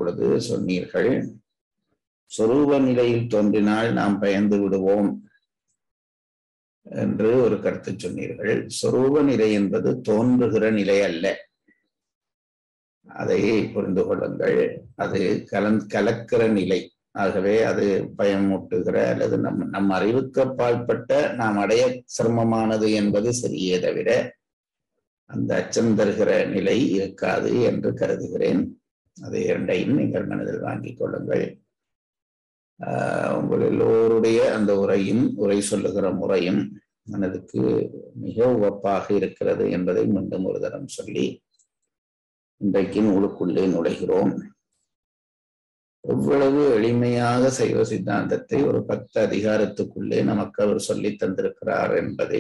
பொழுது சொன்னீர்கள் சொரூப நிலையில் தோன்றினால் நாம் பயந்து விடுவோம் என்று ஒரு கருத்து சொன்னீர்கள் சொரூப நிலை என்பது தோன்றுகிற நிலை அல்ல அதை புரிந்து கொள்ளுங்கள் அது கலந் கலக்கிற நிலை ஆகவே அது பயமூட்டுகிற அல்லது நம் நம் அறிவுக்கு அப்பாற்பட்ட நாம் அடைய சிரமமானது என்பது சரியே தவிர அந்த அச்சம் தருகிற நிலை இருக்காது என்று கருதுகிறேன் அது இரண்டையும் நீங்கள் மனதில் வாங்கிக் கொள்ளுங்கள் ஆஹ் உங்கள் எல்லோருடைய அந்த உரையும் உரை சொல்லுகிற முறையும் மனதுக்கு மிக உவப்பாக இருக்கிறது என்பதை மீண்டும் ஒரு தரம் சொல்லி இன்றைக்கு நூலுக்குள்ளே நுழைகிறோம் எவ்வளவு எளிமையாக சைவ சித்தாந்தத்தை ஒரு பத்து அதிகாரத்துக்குள்ளே நமக்கு அவர் சொல்லி தந்திருக்கிறார் என்பதை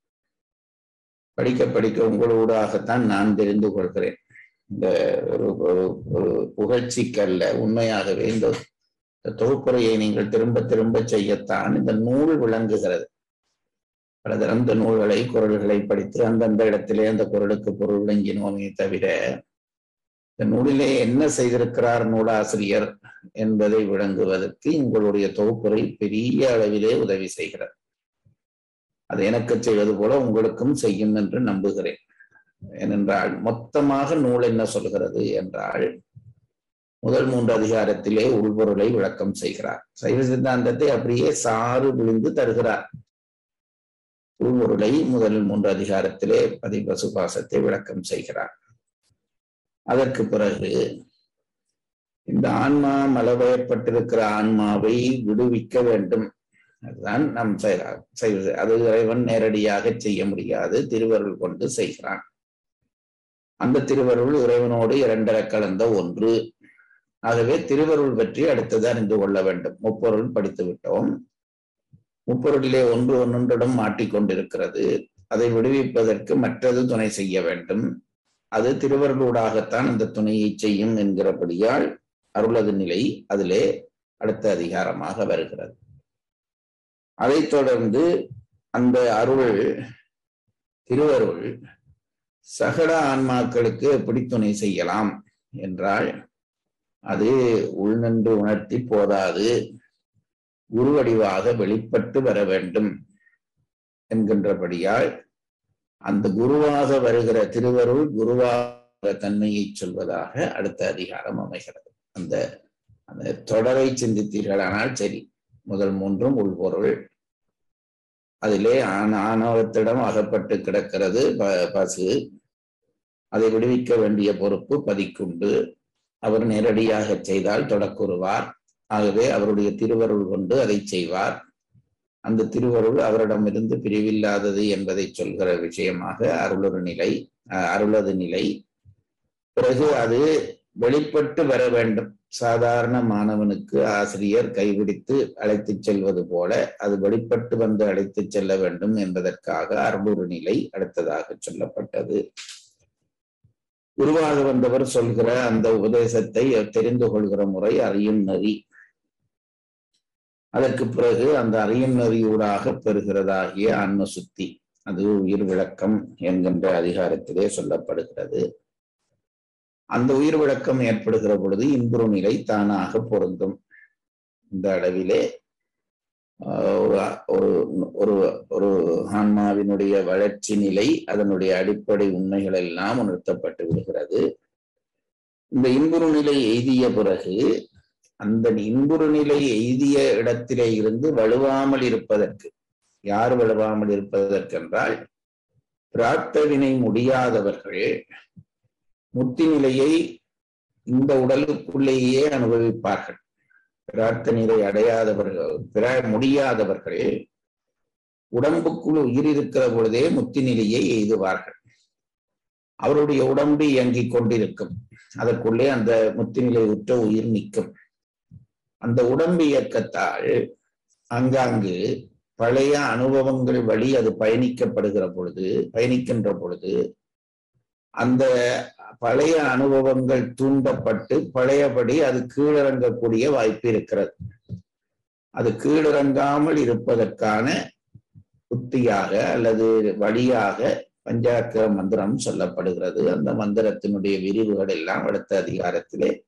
படிக்க படிக்க உங்களோடாகத்தான் நான் தெரிந்து கொள்கிறேன் இந்த ஒரு ஒரு ஒரு புகழ்ச்சிக்கல்ல உண்மையாகவே இந்த தொகுப்புரையை நீங்கள் திரும்ப திரும்ப செய்யத்தான் இந்த நூல் விளங்குகிறது பலதரம் இந்த நூல்களை குரல்களை படித்து அந்தந்த இடத்திலே அந்த குரலுக்கு பொருள் விளங்கினோமே தவிர இந்த நூலிலே என்ன செய்திருக்கிறார் நூலாசிரியர் என்பதை விளங்குவதற்கு உங்களுடைய தொகுப்புரை பெரிய அளவிலே உதவி செய்கிறது அது எனக்கு செய்வது போல உங்களுக்கும் செய்யும் என்று நம்புகிறேன் ஏனென்றால் மொத்தமாக நூல் என்ன சொல்கிறது என்றால் முதல் மூன்று அதிகாரத்திலே உள்பொருளை விளக்கம் செய்கிறார் சைவ சித்தாந்தத்தை அப்படியே சாறு விழுந்து தருகிறார் உள்பொருளை முதல் மூன்று அதிகாரத்திலே பதிபசுபாசத்தை விளக்கம் செய்கிறார் அதற்கு பிறகு இந்த ஆன்மா மலவயப்பட்டிருக்கிற ஆன்மாவை விடுவிக்க வேண்டும் அதுதான் நம் செய்வது அது இறைவன் நேரடியாக செய்ய முடியாது திருவருள் கொண்டு செய்கிறான் அந்த திருவருள் இறைவனோடு இரண்டர கலந்த ஒன்று ஆகவே திருவருள் பற்றி அடுத்தது அறிந்து கொள்ள வேண்டும் முப்பொருள் படித்து விட்டோம் முப்பொருளிலே ஒன்று ஒன்றொன்றிடம் மாட்டிக்கொண்டிருக்கிறது அதை விடுவிப்பதற்கு மற்றது துணை செய்ய வேண்டும் அது திருவருளூடாகத்தான் அந்த துணையை செய்யும் என்கிறபடியால் அருளது நிலை அதிலே அடுத்த அதிகாரமாக வருகிறது அதைத் தொடர்ந்து அந்த அருள் திருவருள் சகல ஆன்மாக்களுக்கு எப்படி துணை செய்யலாம் என்றால் அது உள்நின்று உணர்த்தி போதாது குருவடிவாக வெளிப்பட்டு வர வேண்டும் என்கின்றபடியால் அந்த குருவாக வருகிற திருவருள் குருவாக தன்மையை சொல்வதாக அடுத்த அதிகாரம் அமைகிறது அந்த அந்த தொடரை சிந்தித்தீர்களானால் சரி முதல் மூன்றும் உள்பொருள் அதிலே ஆன ஆணவத்திடம் அகப்பட்டு கிடக்கிறது பசு அதை விடுவிக்க வேண்டிய பொறுப்பு பதிக்குண்டு அவர் நேரடியாக செய்தால் தொடக்குறுவார் ஆகவே அவருடைய திருவருள் கொண்டு அதை செய்வார் அந்த திருவருள் அவரிடமிருந்து பிரிவில்லாதது என்பதை சொல்கிற விஷயமாக அருளொரு நிலை அருளது நிலை பிறகு அது வெளிப்பட்டு வர வேண்டும் சாதாரண மாணவனுக்கு ஆசிரியர் கைபிடித்து அழைத்து செல்வது போல அது வெளிப்பட்டு வந்து அழைத்து செல்ல வேண்டும் என்பதற்காக அருளொரு நிலை அடுத்ததாக சொல்லப்பட்டது உருவாக வந்தவர் சொல்கிற அந்த உபதேசத்தை தெரிந்து கொள்கிற முறை அறியும் நெறி அதற்கு பிறகு அந்த அறியும் நெறியூடாக பெறுகிறதாகிய ஆன்ம சுத்தி அது உயிர் விளக்கம் என்கின்ற அதிகாரத்திலே சொல்லப்படுகிறது அந்த உயிர் விளக்கம் ஏற்படுகிற பொழுது இன்புறு நிலை தானாக பொருந்தும் இந்த அளவிலே ஒரு ஒரு ஒரு ஆன்மாவினுடைய வளர்ச்சி நிலை அதனுடைய அடிப்படை உண்மைகள் எல்லாம் உணர்த்தப்பட்டு விடுகிறது இந்த இன்புறு நிலை எய்திய பிறகு அந்த இன்புறு நிலை எய்திய இடத்திலே இருந்து வலுவாமல் இருப்பதற்கு யார் வலுவாமல் இருப்பதற்கென்றால் பிரார்த்தவினை முடியாதவர்கள் முத்தி நிலையை இந்த உடலுக்குள்ளேயே அனுபவிப்பார்கள் பிரார்த்தனையை அடையாதவர்கள் பெற முடியாதவர்கள் உடம்புக்குள் உயிர் இருக்கிற பொழுதே முத்தி நிலையை எய்துவார்கள் அவருடைய உடம்பு இயங்கிக் கொண்டிருக்கும் அதற்குள்ளே அந்த முத்தி நிலை உற்ற உயிர் நிற்கும் அந்த உடம்பு இயக்கத்தால் அங்காங்கு பழைய அனுபவங்கள் வழி அது பயணிக்கப்படுகிற பொழுது பயணிக்கின்ற பொழுது அந்த பழைய அனுபவங்கள் தூண்டப்பட்டு பழையபடி அது கீழிறங்கக்கூடிய வாய்ப்பு இருக்கிறது அது கீழிறங்காமல் இருப்பதற்கான உத்தியாக அல்லது வழியாக பஞ்சாக்கர மந்திரம் சொல்லப்படுகிறது அந்த மந்திரத்தினுடைய விரிவுகள் எல்லாம் அடுத்த அதிகாரத்திலே